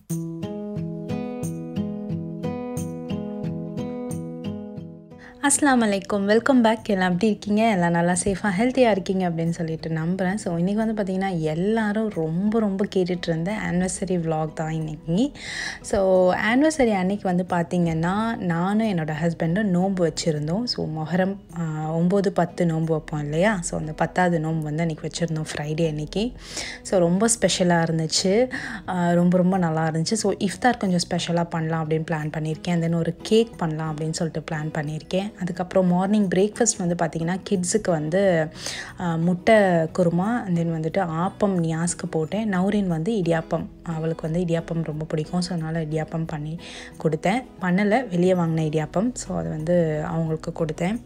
அஸ்லாம் வலைக்கம் welcome back எல்லாம் எப்படி இருக்கீங்க எல்லாம் நல்லா சேஃபாக ஹெல்த்தியாக இருக்கீங்க அப்படின்னு சொல்லிட்டு நம்புகிறேன் ஸோ இன்றைக்கி வந்து பார்த்திங்கன்னா எல்லாரும் ரொம்ப ரொம்ப கேட்டுட்டு இருந்த ஆனிவர்சரி vlog தான் இன்றைக்கி ஸோ ஆனிவர்சரி அன்னைக்கு வந்து பார்த்திங்கன்னா நானும் என்னோடய ஹஸ்பண்டும் நோன்பு வச்சுருந்தோம் ஸோ மொஹரம் ஆஹ், ஒம்பது பத்து நோன்பு வைப்போம் இல்லையா ஸோ அந்த பத்தாவது நோன்பு வந்து அன்றைக்கி வச்சுருந்தோம் ஃப்ரைடே அன்னைக்கு ஸோ ரொம்ப ஸ்பெஷலாக இருந்துச்சு ஆஹ், ரொம்ப ரொம்ப நல்லா இருந்துச்சு ஸோ இஃப்தார் கொஞ்சம் ஸ்பெஷலாக பண்ணலாம் அப்படின்னு பிளான் பண்ணியிருக்கேன் தென் ஒரு கேக் பண்ணலாம் அப்படின்னு சொல்லிட்டு பிளான் பண்ணியிருக்கேன் அதுக்கப்புறம் மார்னிங் பிரேக்ஃபாஸ்ட் வந்து பார்த்திங்கன்னா கிட்ஸுக்கு வந்து ஆஹ், முட்டை குருமா தென் வந்துட்டு ஆப்பம் நியாஸ்க்கு போட்டேன் நௌரின் வந்து இடியாப்பம் அவளுக்கு வந்து இடியாப்பம் ரொம்ப பிடிக்கும் ஸோ அதனால் இடியாப்பம் பண்ணி கொடுத்தேன் பண்ணலை வெளியே வாங்கின இடியாப்பம் ஸோ அது வந்து அவங்களுக்கு கொடுத்தேன்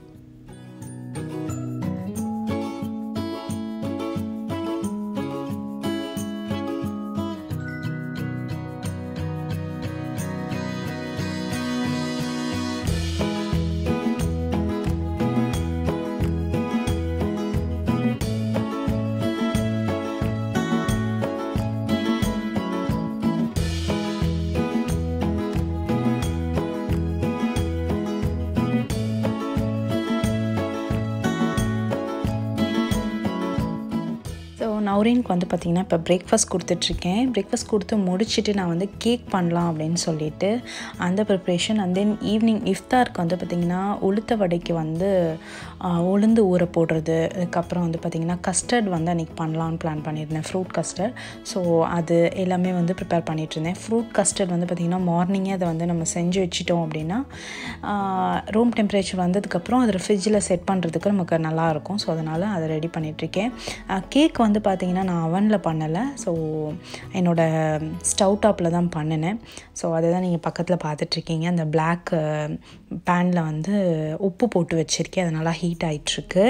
ஸோ நௌரீனுக்கு வந்து பார்த்திங்கன்னா இப்போ பிரேக்ஃபாஸ்ட் கொடுத்துட்ருக்கேன் பிரேக்ஃபாஸ்ட் கொடுத்து முடிச்சுட்டு நான் வந்து கேக் பண்ணலாம் அப்படின்னு சொல்லிட்டு அந்த ப்ரிப்ரேஷன் அண்ட் தென் ஈவினிங் இஃப்தாருக்கு வந்து பார்த்திங்கன்னா உளுத்த வடைக்கு வந்து ஆஹ், உளுந்து ஊற போடுறது அதுக்கப்புறம் வந்து பார்த்திங்கன்னா கஸ்டர்ட் வந்து அன்றைக்கி பண்ணலான்னு பிளான் பண்ணியிருந்தேன் ஃப்ரூட் கஸ்டர்ட் ஸோ அது எல்லாமே வந்து ப்ரிப்பேர் பண்ணிட்டு இருந்தேன் ஃப்ரூட் கஸ்டர்ட் வந்து பார்த்திங்கன்னா மார்னிங்கே அதை வந்து நம்ம செஞ்சு வச்சிட்டோம் அப்படின்னா ரூம் டெம்பரேச்சர் வந்ததுக்கப்புறம் அதில் ஃப்ரிட்ஜில் செட் பண்ணுறதுக்கு நமக்கு நல்லாயிருக்கும் ஸோ அதனால் அதை ரெடி பண்ணிகிட்ருக்கேன் கேக் வந்து பார்த்திங்கன்னா நான் அவனில் பண்ணலை ஸோ என்னோடய ஸ்டவ் டாப்பில் தான் பண்ணினேன் ஸோ அதை தான் நீங்கள் பக்கத்தில் பார்த்துட்ருக்கீங்க அந்த பிளாக் பேனில் வந்து உப்பு போட்டு வச்சுருக்கேன் அது நல்லா ஹீட் ஆகிட்டுருக்கு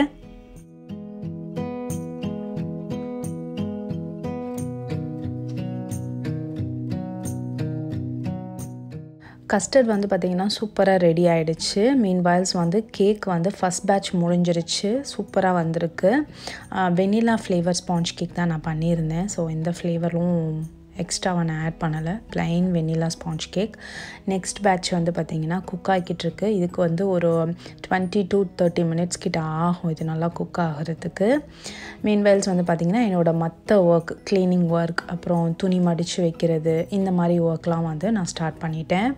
கஸ்டர்ட் வந்து பார்த்திங்கன்னா சூப்பராக ரெடி ஆகிடுச்சு மீன் பாயில்ஸ் வந்து கேக் வந்து ஃபஸ்ட் பேட்ச் முடிஞ்சிருச்சு சூப்பராக வந்திருக்கு வெனிலா ஃப்ளேவர் ஸ்பாஞ்ச் கேக் தான் நான் பண்ணியிருந்தேன் ஸோ எந்த ஃப்ளேவரும் எக்ஸ்ட்ராவாக நான் ஆட் பண்ணலை plain vanilla sponge cake next batch வந்து பார்த்திங்கன்னா குக் ஆகிக்கிட்டு இருக்கு இதுக்கு வந்து ஒரு டுவெண்ட்டி டு தேர்ட்டி மினிட்ஸ் கிட்ட ஆகும் இது நல்லா குக் ஆகிறதுக்கு மீன்வைல்ஸ் வந்து பார்த்திங்கன்னா என்னோடய மற்ற ஒர்க் க்ளீனிங் ஒர்க் அப்புறம் துணி மடித்து வைக்கிறது இந்த மாதிரி ஒர்க்லாம் வந்து நான் ஸ்டார்ட் பண்ணிட்டேன்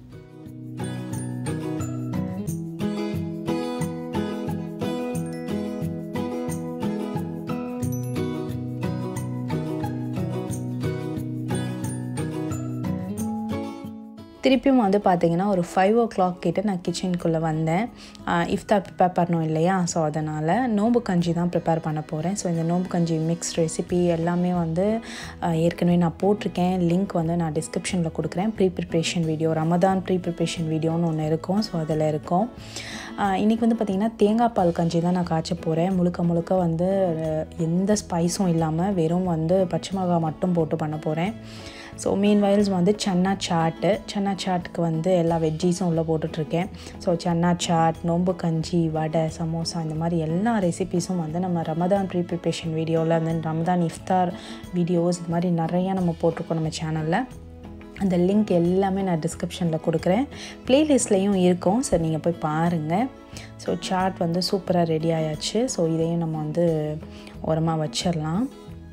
திருப்பியும் வந்து பார்த்தீங்கன்னா ஒரு ஃபைவ் ஓ கிளாக் கிட்ட நான் கிச்சனுக்குள்ளே வந்தேன் ஆஹ் இஃப்தார் ப்ரிப்பேர் பண்ணோம் இல்லையா ஸோ அதனால் நோம்பு கஞ்சி தான் ப்ரிப்பேர் பண்ண போகிறேன் ஸோ இந்த நோம்பு கஞ்சி மிக்ஸ் ரெசிபி எல்லாமே வந்து ஆஹ் ஏற்கனவே நான் போட்டிருக்கேன் லிங்க் வந்து நான் டிஸ்கிரிப்ஷனில் கொடுக்குறேன் pre preparation video Ramadan pre preparation வீடியோன்னு ஒன்று இருக்கும் ஸோ அதில் இருக்கும் இன்றைக்கி வந்து பார்த்திங்கன்னா தேங்காய் பால் கஞ்சி தான் நான் காய்ச்ச போகிறேன் முழுக்க முழுக்க வந்து அஹ், எந்த ஸ்பைஸும் இல்லாமல் வெறும் வந்து பச்சை மிளகாய் மட்டும் போட்டு பண்ண போகிறேன் ஸோ மீன் வயல்ஸ் வந்து சன்னா சாட்டு சன்னா சாட்டுக்கு வந்து எல்லா வெஜ்ஜீஸும் உள்ளே போட்டுட்ருக்கேன் ஸோ சன்னா சாட் நோம்பு கஞ்சி வடை சமோசா இந்த மாதிரி எல்லா ரெசிபீஸும் வந்து நம்ம ரமதான் ப்ரீ ப்ரிப்ரேஷன் வீடியோவில் தென் ரமதான் இஃப்தார் வீடியோஸ் இது மாதிரி நிறையா நம்ம போட்டிருக்கோம் நம்ம சேனலில் அந்த லிங்க் எல்லாமே நான் டிஸ்கிரிப்ஷனில் கொடுக்குறேன் ப்ளேலிஸ்ட்லேயும் இருக்கும் ஸோ நீங்கள் போய் பாருங்கள் ஸோ சாட் வந்து சூப்பராக ரெடி ஆயாச்சு ஸோ இதையும் நம்ம வந்து ஓரமாக வச்சிடலாம்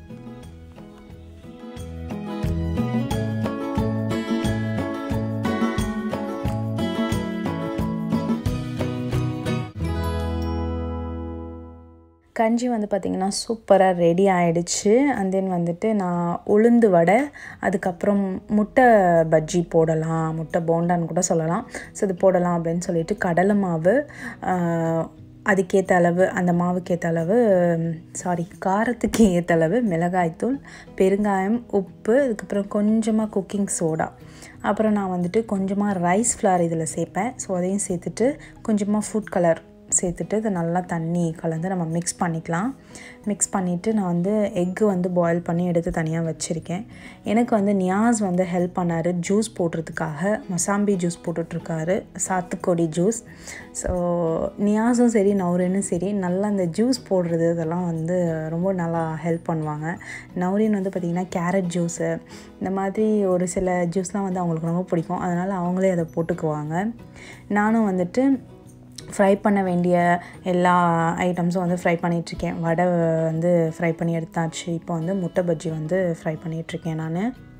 கஞ்சி வந்து பார்த்திங்கன்னா சூப்பராக ரெடி ஆயிடுச்சு அண்ட் தென் வந்துட்டு நான் உளுந்து வடை அதுக்கப்புறம் முட்டை பஜ்ஜி போடலாம் முட்டை போண்டான்னு கூட சொல்லலாம் ஸோ இது போடலாம் அப்படின்னு சொல்லிட்டு கடலை மாவு ஆஹ், அதுக்கேற்ற அளவு அந்த மாவுக்கு ஏற்ற அளவு சாரி காரத்துக்கு ஏற்ற அளவு மிளகாய்த்தூள் பெருங்காயம் உப்பு அதுக்கப்புறம் கொஞ்சமாக குக்கிங் சோடா அப்புறம் நான் வந்துட்டு கொஞ்சமாக ரைஸ் ஃப்ளார் இதில் சேர்ப்பேன் ஸோ அதையும் சேர்த்துட்டு கொஞ்சமாக ஃபுட் கலர் சேர்த்துட்டு இதை நல்லா தண்ணி கலந்து நம்ம மிக்ஸ் பண்ணிக்கலாம் மிக்ஸ் பண்ணிவிட்டு நான் வந்து எக்கு வந்து பாயில் பண்ணி எடுத்து தனியாக வச்சுருக்கேன் எனக்கு வந்து நியாஸ் வந்து ஹெல்ப் பண்ணார் ஜூஸ் போடுறதுக்காக மசாம்பி ஜூஸ் போட்டுட்ருக்காரு சாத்துக்கொடி ஜூஸ் ஸோ நியாஸும் சரி நௌரினும் சரி நல்லா அந்த ஜூஸ் போடுறது இதெல்லாம் வந்து ரொம்ப நல்லா ஹெல்ப் பண்ணுவாங்க நௌரின் வந்து பார்த்திங்கன்னா கேரட் ஜூஸு இந்த மாதிரி ஒரு சில ஜூஸ்லாம் வந்து அவங்களுக்கு ரொம்ப பிடிக்கும் அதனால் அவங்களே அதை போட்டுக்குவாங்க நானும் வந்துட்டு ஃப்ரை பண்ண வேண்டிய எல்லா ஐட்டம்ஸும் வந்து ஃப்ரை பண்ணிகிட்ருக்கேன் வடை வந்து ஃப்ரை பண்ணி எடுத்தாச்சு இப்போ வந்து முட்டை பஜ்ஜி வந்து ஃப்ரை பண்ணிகிட்ருக்கேன் நான்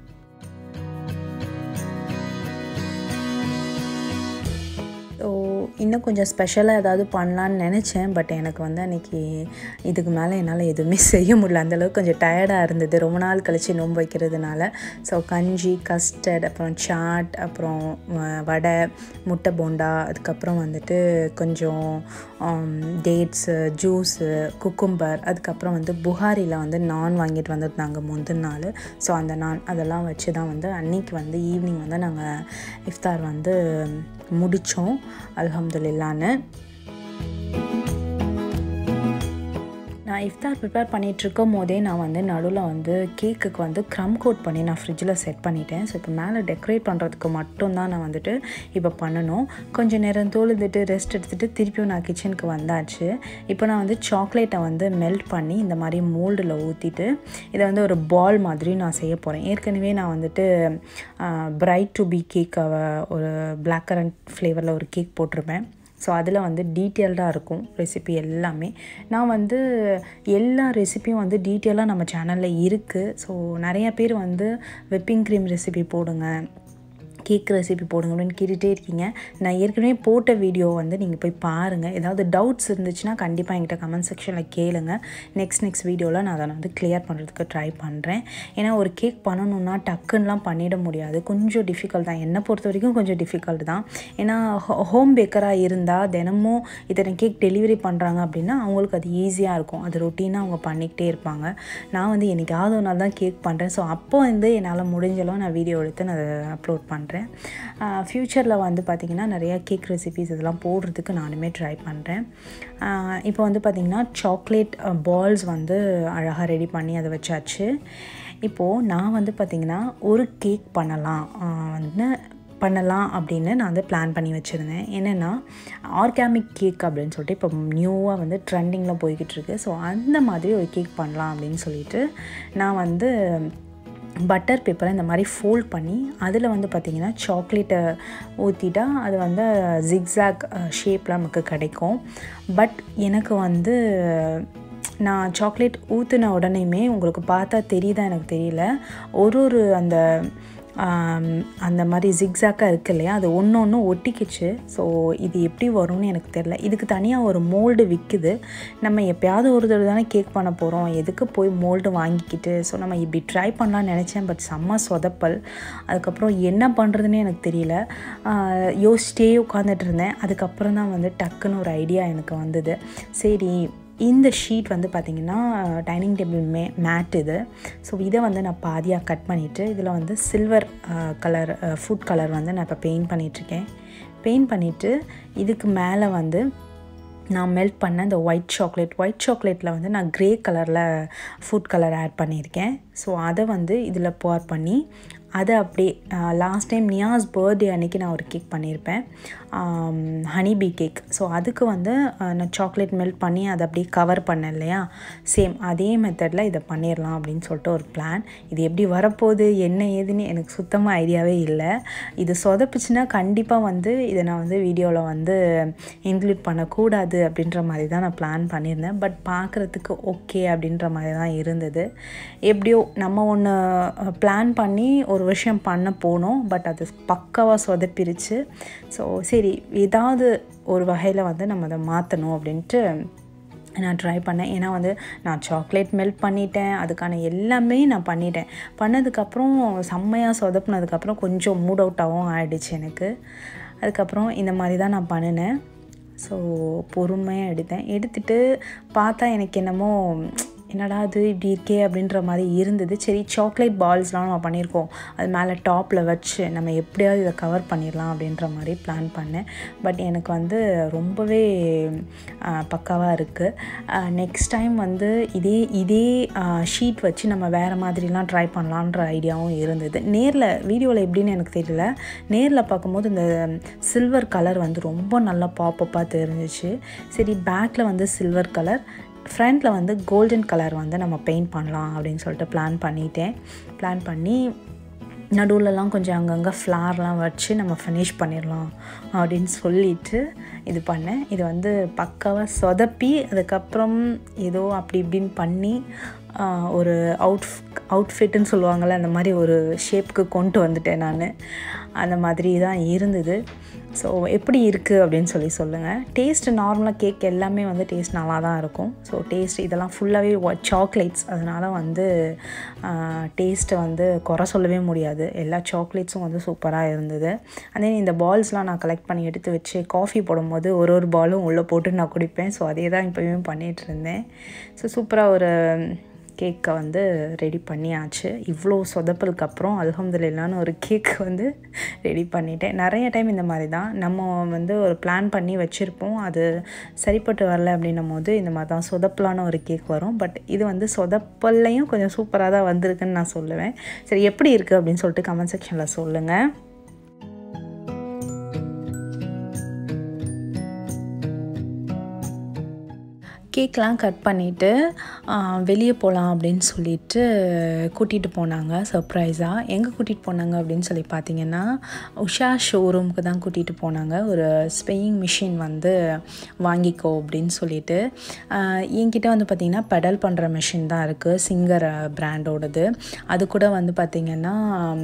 ஸோ இன்னும் கொஞ்சம் ஸ்பெஷலாக ஏதாவது பண்ணலான்னு நினச்சேன் பட் எனக்கு வந்து அன்றைக்கி இதுக்கு மேலே என்னால் எதுவுமே செய்ய முடியல அந்தளவுக்கு கொஞ்சம் டயர்டாக இருந்தது ரொம்ப நாள் கழித்து நோன்பு வைக்கிறதுனால ஸோ கஞ்சி கஸ்டர்ட் அப்புறம் சாட் அப்புறம் வடை முட்டை போண்டா அதுக்கப்புறம் வந்துட்டு கொஞ்சம் டேட்ஸு ஜூஸு குக்கும்பர் அதுக்கப்புறம் வந்து புகாரியில் வந்து நான் வாங்கிட்டு வந்திருந்தாங்க முந்தின நாள் ஸோ அந்த நான் அதெல்லாம் வச்சு தான் வந்து அன்றைக்கி வந்து ஈவினிங் வந்து நாங்கள் இஃப்தார் வந்து முடித்தோம் அல்ஹம்துலில்லான்னு நான் இஃப்தார் ப்ரிப்பேர் பண்ணிகிட்ருக்கும் போதே நான் வந்து நடுவில் வந்து கேக்குக்கு வந்து க்ரம் கோட் பண்ணி நான் ஃப்ரிட்ஜில் செட் பண்ணிட்டேன் ஸோ இப்போ மேலே டெக்கரேட் பண்ணுறதுக்கு மட்டும்தான் நான் வந்துட்டு இப்போ பண்ணணும் கொஞ்சம் நேரம் தொழுதுட்டு ரெஸ்ட் எடுத்துகிட்டு திருப்பியும் நான் கிச்சனுக்கு வந்தாச்சு இப்போ நான் வந்து சாக்லேட்டை வந்து மெல்ட் பண்ணி இந்த மாதிரி மோல்டில் ஊற்றிட்டு இதை வந்து ஒரு பால் மாதிரி நான் செய்ய போகிறேன் ஏற்கனவே நான் வந்துட்டு பிரைட் டு பி கேக் ஒரு பிளாக் கரண்ட் ஃப்ளேவரில் ஒரு கேக் போட்டிருப்பேன் ஸோ அதில் வந்து டீட்டெயில்டாக இருக்கும் ரெசிபி எல்லாமே நான் வந்து எல்லா ரெசிபியும் வந்து டீட்டெயிலாக நம்ம சேனலில் இருக்குது ஸோ நிறையா பேர் வந்து விப்பிங் க்ரீம் ரெசிபி போடுங்க கேக் ரெசிபி போடுங்க அப்படின்னு கேட்டுகிட்டே இருக்கீங்க நான் ஏற்கனவே போட்ட வீடியோ வந்து நீங்கள் போய் பாருங்கள் ஏதாவது டவுட்ஸ் இருந்துச்சுன்னா கண்டிப்பாக என்கிட்ட கமெண்ட் செக்ஷனில் கேளுங்க நெக்ஸ்ட் நெக்ஸ்ட் வீடியோவில் நான் அதை வந்து கிளியர் பண்ணுறதுக்கு ட்ரை பண்ணுறேன் ஏன்னா ஒரு கேக் பண்ணணுன்னா டக்குன்னெலாம் பண்ணிட முடியாது கொஞ்சம் டிஃபிகல்ட் தான் என்னை பொறுத்த வரைக்கும் கொஞ்சம் டிஃபிகல்ட் தான் ஏன்னா ஹோம் பேக்கராக இருந்தால் தினமும் இத்தனை கேக் டெலிவரி பண்ணுறாங்க அப்படின்னா அவங்களுக்கு அது ஈஸியாக இருக்கும் அது ரொட்டீனாக அவங்க பண்ணிக்கிட்டே இருப்பாங்க நான் வந்து என்னைக்காவது ஒரு நாள் தான் கேக் பண்ணுறேன் ஸோ அப்போ வந்து என்னால் முடிஞ்சளவு நான் வீடியோ எடுத்து நான் அதை அப்லோட் பண்ணுறேன் பண்ணுறேன் ஃப்யூச்சரில் வந்து பார்த்திங்கன்னா நிறையா கேக் ரெசிபிஸ் இதெல்லாம் போடுறதுக்கு நானுமே ட்ரை பண்ணுறேன் இப்போ வந்து பார்த்திங்கன்னா சாக்லேட் பால்ஸ் வந்து அழகாக ரெடி பண்ணி அதை வச்சாச்சு இப்போது நான் வந்து பார்த்திங்கன்னா ஒரு கேக் பண்ணலாம் வந்து பண்ணலாம் அப்படின்னு நான் வந்து பிளான் பண்ணி வச்சுருந்தேன் என்னென்னா ஆர்கானிக் கேக் அப்படின்னு சொல்லிட்டு இப்போ நியூவாக வந்து ட்ரெண்டிங்கில் போய்கிட்டு இருக்கு ஸோ அந்த மாதிரி ஒரு கேக் பண்ணலாம் அப்படின்னு சொல்லிட்டு நான் வந்து பட்டர் பேப்பரை இந்த மாதிரி ஃபோல்ட் பண்ணி அதில் வந்து பார்த்திங்கன்னா சாக்லேட்டை ஊற்றிட்டா அது வந்து ஜிக்ஸாக் ஷேப்பில் நமக்கு கிடைக்கும் பட் எனக்கு வந்து நான் சாக்லேட் ஊற்றின உடனேயுமே உங்களுக்கு பார்த்தா தெரியுதா எனக்கு தெரியல ஒரு ஒரு அந்த அந்த மாதிரி ஜிக்ஸாக்காக இருக்கு இல்லையா அது ஒன்று ஒன்று ஒட்டிக்கிச்சு ஸோ இது எப்படி வரும்னு எனக்கு தெரில இதுக்கு தனியாக ஒரு மோல்டு விற்குது நம்ம எப்போயாவது ஒரு தடவை தானே கேக் பண்ண போகிறோம் எதுக்கு போய் மோல்டு வாங்கிக்கிட்டு ஸோ நம்ம இப்படி ட்ரை பண்ணலான்னு நினச்சேன் பட் செம்ம சொதப்பல் அதுக்கப்புறம் என்ன பண்ணுறதுன்னு எனக்கு தெரியல யோசிச்சிட்டே உட்காந்துட்டு இருந்தேன் அதுக்கப்புறம் தான் வந்து டக்குன்னு ஒரு ஐடியா எனக்கு வந்தது சரி இந்த ஷீட் வந்து பார்த்திங்கன்னா டைனிங் டேபிள் மே மேட் இது ஸோ இதை வந்து நான் பாதியாக கட் பண்ணிவிட்டு இதில் வந்து சில்வர் கலர் ஃபுட் கலர் வந்து நான் இப்போ பெயிண்ட் பண்ணிகிட்ருக்கேன் பெயிண்ட் பண்ணிவிட்டு இதுக்கு மேலே வந்து நான் மெல்ட் பண்ண இந்த ஒயிட் சாக்லேட் ஒயிட் சாக்லேட்டில் வந்து நான் க்ரே கலரில் ஃபுட் கலர் ஆட் பண்ணியிருக்கேன் ஸோ அதை வந்து இதில் போர் பண்ணி அதை அப்படியே லாஸ்ட் டைம் நியாஸ் பர்த்டே அன்றைக்கி நான் ஒரு கேக் பண்ணியிருப்பேன் ஹனி பீ கேக் ஸோ அதுக்கு வந்து நான் சாக்லேட் மெல்ட் பண்ணி அதை அப்படியே கவர் பண்ணேன் இல்லையா சேம் அதே மெத்தடில் இதை பண்ணிடலாம் அப்படின்னு சொல்லிட்டு ஒரு பிளான் இது எப்படி வரப்போகுது என்ன ஏதுன்னு எனக்கு சுத்தமாக ஐடியாவே இல்லை இது சொதப்புச்சுன்னா கண்டிப்பாக வந்து இதை நான் வந்து வீடியோவில் வந்து இன்க்ளூட் பண்ணக்கூடாது அப்படின்ற மாதிரி தான் நான் பிளான் பண்ணியிருந்தேன் பட் பார்க்குறதுக்கு ஓகே அப்படின்ற மாதிரி தான் இருந்தது எப்படியோ நம்ம ஒன்று பிளான் பண்ணி ஒரு விஷயம் பண்ண போனோம் பட் அது பக்காவாக சொதப்பிருச்சு ஸோ சரி ஏதாவது ஒரு வகையில் வந்து நம்ம அதை மாற்றணும் அப்படின்ட்டு நான் ட்ரை பண்ணேன் ஏன்னா வந்து நான் சாக்லேட் மெல்ட் பண்ணிட்டேன் அதுக்கான எல்லாமே நான் பண்ணிட்டேன் பண்ணதுக்கப்புறம் செம்மையாக சொதப்புனதுக்கப்புறம் கொஞ்சம் மூட் அவுட்டாகவும் ஆகிடுச்சு எனக்கு அதுக்கப்புறம் இந்த மாதிரி தான் நான் பண்ணினேன் ஸோ பொறுமையாக எடுத்தேன் எடுத்துகிட்டு பார்த்தா எனக்கு என்னமோ என்னடா அது இப்படி இருக்கே அப்படின்ற மாதிரி இருந்தது சரி சாக்லேட் பால்ஸ்லாம் நம்ம பண்ணியிருக்கோம் அது மேலே டாப்பில் வச்சு நம்ம எப்படியாவது இதை கவர் பண்ணிடலாம் அப்படின்ற மாதிரி பிளான் பண்ணேன் பட் எனக்கு வந்து ரொம்பவே பக்காவாக இருக்குது நெக்ஸ்ட் டைம் வந்து இதே இதே ஷீட் வச்சு நம்ம வேறு மாதிரிலாம் ட்ரை பண்ணலான்ற ஐடியாவும் இருந்தது நேரில் வீடியோவில் எப்படின்னு எனக்கு தெரியல நேரில் பார்க்கும்போது இந்த சில்வர் கலர் வந்து ரொம்ப நல்லா பாப்பப்பாக தெரிஞ்சிச்சு சரி பேக்கில் வந்து சில்வர் கலர் ஃப்ரண்ட்டில் வந்து கோல்டன் கலர் வந்து நம்ம பெயிண்ட் பண்ணலாம் அப்படின்னு சொல்லிட்டு பிளான் பண்ணிட்டேன் பிளான் பண்ணி நடுவுலலாம் கொஞ்சம் அங்கங்கே ஃப்ளார்லாம் வச்சு நம்ம ஃபினிஷ் பண்ணிடலாம் அப்படின்னு சொல்லிட்டு இது பண்ணேன் இது வந்து பக்காவாக சொதப்பி அதுக்கப்புறம் ஏதோ அப்படி இப்படின்னு பண்ணி ஒரு அவுட் அவுட்ஃபிட்டுன்னு சொல்லுவாங்கள்ல அந்த மாதிரி ஒரு ஷேப்புக்கு கொண்டு வந்துட்டேன் நான் அந்த மாதிரி தான் இருந்தது ஸோ எப்படி இருக்குது அப்படின்னு சொல்லி சொல்லுங்கள் டேஸ்ட் நார்மலாக கேக் எல்லாமே வந்து டேஸ்ட் நல்லா தான் இருக்கும் ஸோ டேஸ்ட் இதெல்லாம் ஃபுல்லாகவே சாக்லேட்ஸ் அதனால் வந்து டேஸ்ட்டை வந்து குறை சொல்லவே முடியாது எல்லா சாக்லேட்ஸும் வந்து சூப்பராக இருந்தது அதே இந்த பால்ஸ்லாம் நான் கலெக்ட் பண்ணி எடுத்து வச்சு காஃபி போடும்போது ஒரு ஒரு பாலும் உள்ளே போட்டு நான் குடிப்பேன் ஸோ அதே தான் இப்போயும் பண்ணிகிட்டு இருந்தேன் ஸோ சூப்பராக ஒரு கேக்கை வந்து ரெடி பண்ணியாச்சு இவ்வளோ சொதப்பலுக்கு அப்புறம் அலமதுல்லான்னு ஒரு கேக் வந்து ரெடி பண்ணிட்டேன் நிறைய டைம் இந்த மாதிரி தான் நம்ம வந்து ஒரு பிளான் பண்ணி வச்சுருப்போம் அது சரிப்பட்டு வரல அப்படின்னும் போது இந்த மாதிரி தான் சொதப்பலான ஒரு கேக் வரும் பட் இது வந்து சொதப்பல்லையும் கொஞ்சம் சூப்பராக தான் வந்திருக்குன்னு நான் சொல்லுவேன் சரி எப்படி இருக்குது அப்படின்னு சொல்லிட்டு கமெண்ட் செக்ஷனில் சொல்லுங்கள் கேக்லாம் கட் பண்ணிவிட்டு வெளியே போகலாம் அப்படின்னு சொல்லிட்டு கூட்டிகிட்டு போனாங்க சர்ப்ரைஸாக எங்கே கூட்டிகிட்டு போனாங்க அப்படின்னு சொல்லி பார்த்தீங்கன்னா உஷா ஷோரூமுக்கு தான் கூட்டிகிட்டு போனாங்க ஒரு ஸ்பெயிங் மிஷின் வந்து வாங்கிக்கோ அப்படின்னு சொல்லிட்டு என்கிட்ட வந்து பார்த்திங்கன்னா பெடல் பண்ணுற மிஷின் தான் இருக்குது சிங்கர் பிராண்டோடது அது கூட வந்து பார்த்திங்கன்னா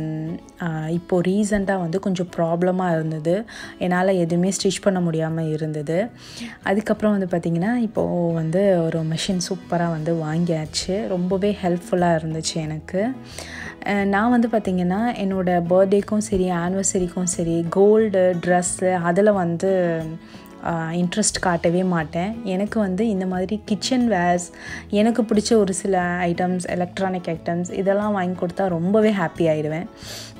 இப்போது ரீசண்டாக வந்து கொஞ்சம் ப்ராப்ளமாக இருந்தது என்னால் எதுவுமே ஸ்டிச் பண்ண முடியாமல் இருந்தது அதுக்கப்புறம் வந்து பார்த்திங்கன்னா இப்போது வந்து ஒரு மிஷின் சூப்பராக வந்து வாங்கியாச்சு ரொம்பவே ஹெல்ப்ஃபுல்லாக இருந்துச்சு எனக்கு நான் வந்து பார்த்திங்கன்னா என்னோடய பர்த்டேக்கும் சரி ஆனிவர்சரிக்கும் சரி கோல்டு ட்ரெஸ்ஸு அதில் வந்து இன்ட்ரெஸ்ட் காட்டவே மாட்டேன் எனக்கு வந்து இந்த மாதிரி கிச்சன் வேர்ஸ் எனக்கு பிடிச்ச ஒரு சில ஐட்டம்ஸ் எலக்ட்ரானிக் ஐட்டம்ஸ் இதெல்லாம் வாங்கி கொடுத்தா ரொம்பவே ஹாப்பி ஆகிடுவேன்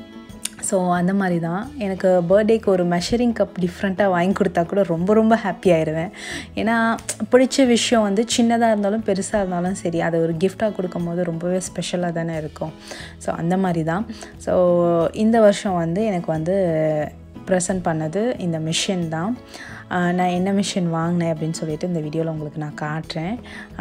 ஸோ அந்த மாதிரி தான் எனக்கு பர்த்டேக்கு ஒரு மெஷரிங் கப் டிஃப்ரெண்ட்டாக வாங்கி கொடுத்தா கூட ரொம்ப ரொம்ப ஹாப்பி ஆயிடுவேன் ஏன்னா பிடிச்ச விஷயம் வந்து சின்னதாக இருந்தாலும் பெருசாக இருந்தாலும் சரி அதை ஒரு கிஃப்டாக கொடுக்கும் போது ரொம்பவே ஸ்பெஷலாக தானே இருக்கும் ஸோ அந்த மாதிரி தான் ஸோ இந்த வருஷம் வந்து எனக்கு வந்து ப்ரெசன்ட் பண்ணது இந்த மிஷின் தான் நான் என்ன மிஷின் வாங்கினேன் அப்படின்னு சொல்லிட்டு இந்த வீடியோவில் உங்களுக்கு நான் காட்டுறேன்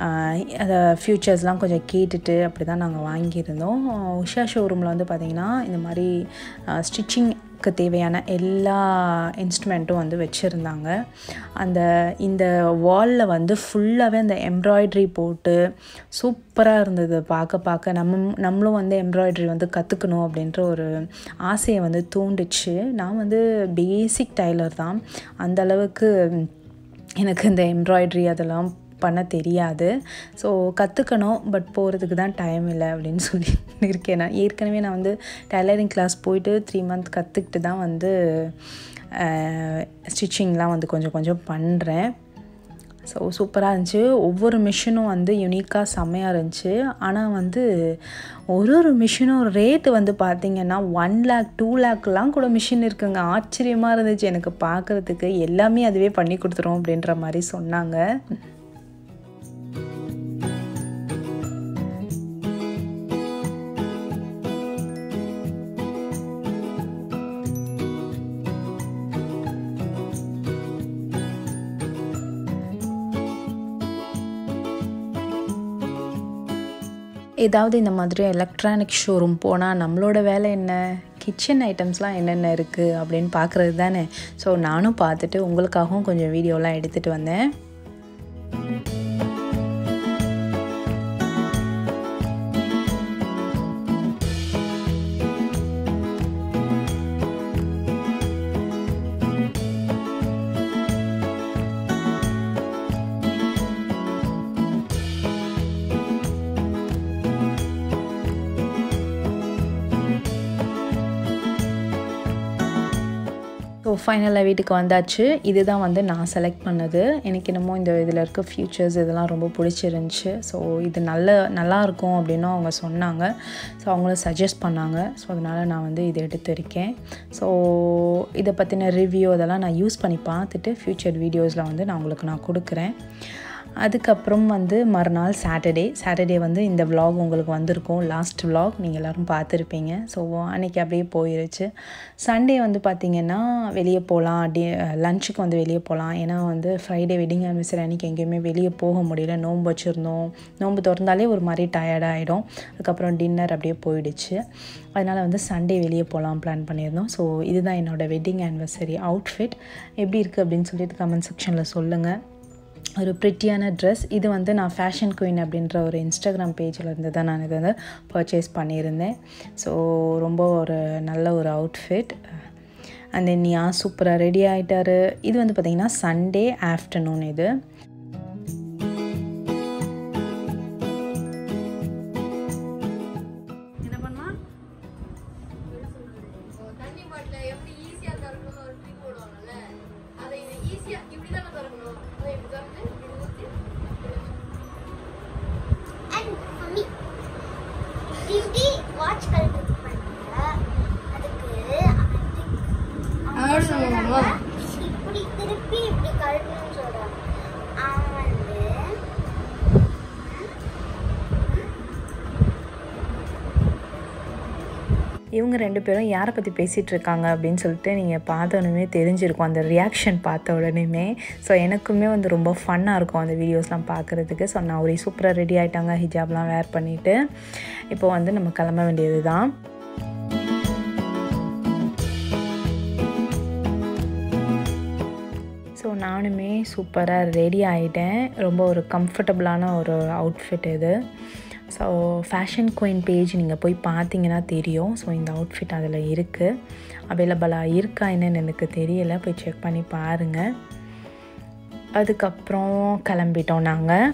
அதை ஃப்யூச்சர்ஸ்லாம் கொஞ்சம் கேட்டுட்டு அப்படி தான் நாங்கள் வாங்கியிருந்தோம் உஷா ஷோரூமில் வந்து பார்த்திங்கன்னா இந்த மாதிரி ஸ்டிச்சிங்க்கு தேவையான எல்லா இன்ஸ்ட்ருமெண்ட்டும் வந்து வச்சுருந்தாங்க அந்த இந்த வாலில் வந்து ஃபுல்லாகவே அந்த எம்ப்ராய்ட்ரி போட்டு சூப்பராக இருந்தது பார்க்க பார்க்க நம்ம நம்மளும் வந்து எம்ப்ராய்ட்ரி வந்து கற்றுக்கணும் அப்படின்ற ஒரு ஆசையை வந்து தூண்டுச்சு நான் வந்து பேசிக் டைலர் தான் அந்த அளவுக்கு எனக்கு இந்த எம்ப்ராய்ட்ரி அதெல்லாம் பண்ண தெரியாது ஸோ கற்றுக்கணும் பட் போகிறதுக்கு தான் டைம் இல்லை அப்படின்னு சொல்லி இருக்கேன் நான் ஏற்கனவே நான் வந்து டைலரிங் கிளாஸ் போயிட்டு த்ரீ மந்த் கற்றுக்கிட்டு தான் வந்து ஸ்டிச்சிங்லாம் வந்து கொஞ்சம் கொஞ்சம் பண்ணுறேன் ஸோ சூப்பராக இருந்துச்சு ஒவ்வொரு மிஷினும் வந்து யூனிக்காக செம்மையாக இருந்துச்சு ஆனால் வந்து ஒரு ஒரு மிஷினும் ரேட்டு வந்து பார்த்திங்கன்னா ஒன் லேக் டூ லேக்லாம் கூட மிஷின் இருக்குங்க ஆச்சரியமாக இருந்துச்சு எனக்கு பார்க்குறதுக்கு எல்லாமே அதுவே பண்ணி கொடுத்துரும் அப்படின்ற மாதிரி சொன்னாங்க ஏதாவது இந்த மாதிரி எலக்ட்ரானிக் ஷோரூம் போனால் நம்மளோட வேலை என்ன கிச்சன் ஐட்டம்ஸ்லாம் என்னென்ன இருக்குது அப்படின்னு பார்க்குறது தானே ஸோ நானும் பார்த்துட்டு உங்களுக்காகவும் கொஞ்சம் வீடியோலாம் எடுத்துகிட்டு வந்தேன் ஸோ ஃபைனலாக வீட்டுக்கு வந்தாச்சு இதுதான் வந்து நான் செலக்ட் பண்ணது எனக்கு என்னமோ இந்த இதில் இருக்க ஃபியூச்சர்ஸ் இதெல்லாம் ரொம்ப பிடிச்சிருந்துச்சி ஸோ இது நல்ல நல்லா இருக்கும் அப்படின்னும் அவங்க சொன்னாங்க ஸோ அவங்களும் சஜஸ்ட் பண்ணாங்க ஸோ அதனால் நான் வந்து இதை எடுத்திருக்கேன் ஸோ இதை பற்றின ரிவ்யூ அதெல்லாம் நான் யூஸ் பண்ணி பார்த்துட்டு ஃப்யூச்சர் வீடியோஸில் வந்து நான் உங்களுக்கு நான் கொடுக்குறேன் அதுக்கப்புறம் வந்து மறுநாள் சாட்டர்டே சாட்டர்டே வந்து இந்த vlog உங்களுக்கு வந்திருக்கும் லாஸ்ட் vlog நீங்கள் எல்லோரும் பார்த்துருப்பீங்க ஸோ அன்றைக்கி அப்படியே போயிருச்சு சண்டே வந்து பார்த்திங்கன்னா வெளியே போகலாம் டே லஞ்சுக்கு வந்து வெளியே போகலாம் ஏன்னா வந்து ஃப்ரைடே வெட்டிங் ஆனிவர்சரி அன்றைக்கி எங்கேயுமே வெளியே போக முடியல நோன்பு வச்சுருந்தோம் நோன்பு திறந்தாலே ஒரு மாதிரி டயர்டாகிடும் அதுக்கப்புறம் டின்னர் அப்படியே போயிடுச்சு அதனால் வந்து சண்டே வெளியே போகலாம் பிளான் பண்ணியிருந்தோம் ஸோ இதுதான் என்னோடய வெட்டிங் ஆனிவர்சரி அவுட்ஃபிட் எப்படி இருக்குது அப்படின்னு சொல்லிட்டு கமெண்ட் செக்ஷனில் சொல்லுங்கள் ஒரு ப்ரிட்டியான ட்ரெஸ் இது வந்து நான் ஃபேஷன் குயின் அப்படின்ற ஒரு இன்ஸ்டாகிராம் பேஜில் இருந்து தான் நான் இதை வந்து பர்ச்சேஸ் பண்ணியிருந்தேன் ஸோ ரொம்ப ஒரு நல்ல ஒரு அவுட்ஃபிட் அண்ட் தென் யா சூப்பராக ரெடி ஆகிட்டாரு இது வந்து பார்த்திங்கன்னா சண்டே ஆஃப்டர்நூன் இது என்ன பண்ணலாம் தண்ணி பாட்டில எப்படி ஈஸியா திறக்கணும்னு ஒரு ட்ரிக் போடுவாங்கல்ல அதை இது ஈஸியா இப்படிதான் திறக்கணும் அதை இப்படி திறந்து இப்படி ஊத்தி And for me, இப்படி வாட்ச் கழட்டு பண்ணாங்க அதுக்கு அதோட நம்ம இப்படி திருப்பி இப்படி கழட்டணும்னு சொல்றாங்க அவன் வந்து இவங்க ரெண்டு பேரும் யாரை பற்றி பேசிகிட்டு இருக்காங்க அப்படின்னு சொல்லிட்டு நீங்கள் பார்த்த உடனே தெரிஞ்சிருக்கும் அந்த ரியாக்ஷன் பார்த்த உடனேமே ஸோ எனக்குமே வந்து ரொம்ப ஃபன்னாக இருக்கும் அந்த வீடியோஸ்லாம் பார்க்குறதுக்கு ஸோ நான் ஒரே சூப்பராக ரெடி ஆகிட்டாங்க ஹிஜாப்லாம் வேர் பண்ணிவிட்டு இப்போ வந்து நம்ம கிளம்ப வேண்டியது தான் ஸோ நானுமே சூப்பராக ரெடி ஆகிட்டேன் ரொம்ப ஒரு கம்ஃபர்டபுளான ஒரு அவுட்ஃபிட் இது ஸோ ஃபேஷன் குயின் பேஜ் நீங்கள் போய் பார்த்தீங்கன்னா தெரியும் ஸோ இந்த அவுட்ஃபிட் அதில் இருக்குது அவைலபிளாக இருக்கா என்னன்னு எனக்கு தெரியல போய் செக் பண்ணி பாருங்கள் அதுக்கப்புறம் கிளம்பிட்டோம் நாங்கள்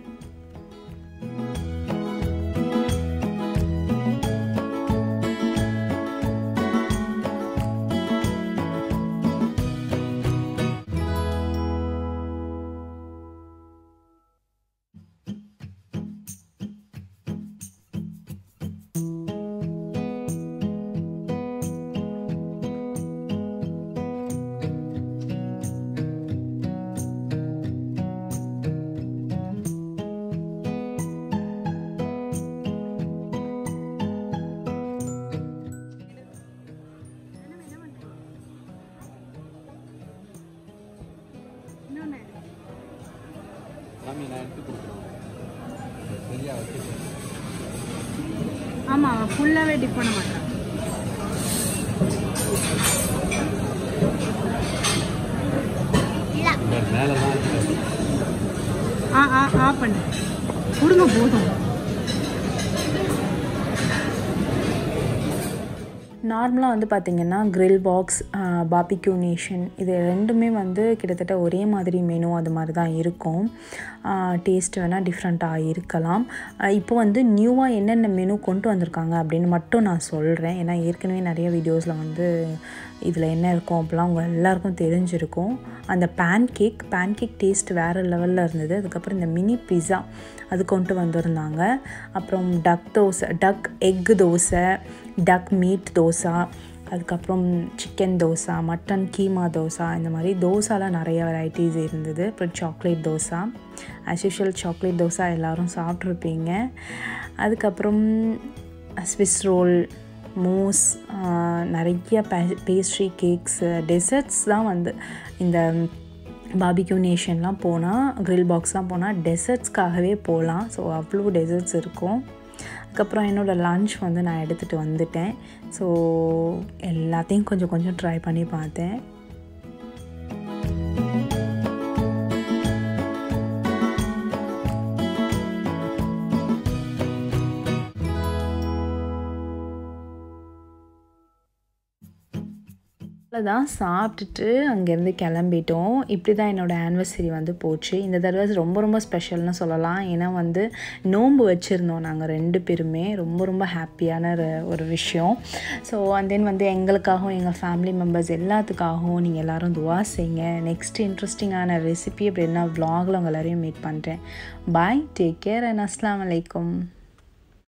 இன்னொன்று சாமி நான் எடுத்து கொடுக்குறேன் சரியா வச்சு ஆமாம் அவன் ஃபுல்லாகவே டிப் பண்ண மாட்டான் மேலெல்லாம் இருக்கு ஆ ஆ ஆ பண்ணு கொடுங்க போதும் நார்மலாக வந்து பார்த்திங்கன்னா grill பாக்ஸ் பாபிக்யூ நேஷன் இது ரெண்டுமே வந்து கிட்டத்தட்ட ஒரே மாதிரி மெனு அது மாதிரி தான் இருக்கும் டேஸ்ட் வேணால் டிஃப்ரெண்ட்டாக இருக்கலாம் ஆஹ் இப்போ வந்து நியூவாக என்னென்ன மெனு கொண்டு வந்திருக்காங்க அப்படின்னு மட்டும் நான் சொல்கிறேன் ஏன்னா ஏற்கனவே நிறைய வீடியோஸில் வந்து இதில் என்ன இருக்கும் அப்படிலாம் உங்கள் எல்லாருக்கும் தெரிஞ்சிருக்கும் அந்த pancake pancake taste வேறு லெவலில் இருந்தது அதுக்கப்புறம் இந்த மினி பிஸா அது கொண்டு வந்திருந்தாங்க அப்புறம் duck dosa duck egg dosa duck meat dosa அதுக்கப்புறம் சிக்கன் தோசை மட்டன் கீமா தோசை இந்த மாதிரி தோசாலாம் நிறைய வெரைட்டிஸ் இருந்தது அப்புறம் chocolate dosa as usual chocolate dosa எல்லோரும் சாப்பிட்ருப்பீங்க அதுக்கப்புறம் ஸ்விஸ் ரோல் மூஸ் நிறைய பே பேஸ்ட்ரி கேக்ஸு டெசர்ட்ஸ் தான் வந்து இந்த பாபிக்யூ நேஷன்லாம் போனால் grill பாக்ஸ்லாம் போனால் டெசர்ட்ஸ்க்காகவே போகலாம் ஸோ அவ்வளோ டெசர்ட்ஸ் இருக்கும் அதுக்கப்புறம் என்னோடய லன்ச் வந்து நான் எடுத்துகிட்டு வந்துட்டேன் ஸோ எல்லாத்தையும் கொஞ்சம் கொஞ்சம் ட்ரை பண்ணி பார்த்தேன் தான் சாப்பிட்டுட்டு அங்கேருந்து கிளம்பிட்டோம் இப்படி தான் என்னோடய ஆனிவர்சரி வந்து போச்சு இந்த தடவை ரொம்ப ரொம்ப ஸ்பெஷல்னு சொல்லலாம் ஏன்னா வந்து நோன்பு வச்சுருந்தோம் நாங்கள் ரெண்டு பேருமே ரொம்ப ரொம்ப ஹாப்பியான ஒரு ஒரு விஷயம் ஸோ அண்ட் தென் வந்து எங்களுக்காகவும் எங்கள் ஃபேமிலி மெம்பர்ஸ் எல்லாத்துக்காகவும் நீங்கள் எல்லோரும் துவா செய்யுங்க நெக்ஸ்ட் இன்ட்ரெஸ்டிங்கான ரெசிபி அப்படின்னா vlogல உங்கள் எல்லாரையும் மீட் பண்ணுறேன் பாய் டேக் கேர் அண்ட் அஸ்லாம் வலைக்கம்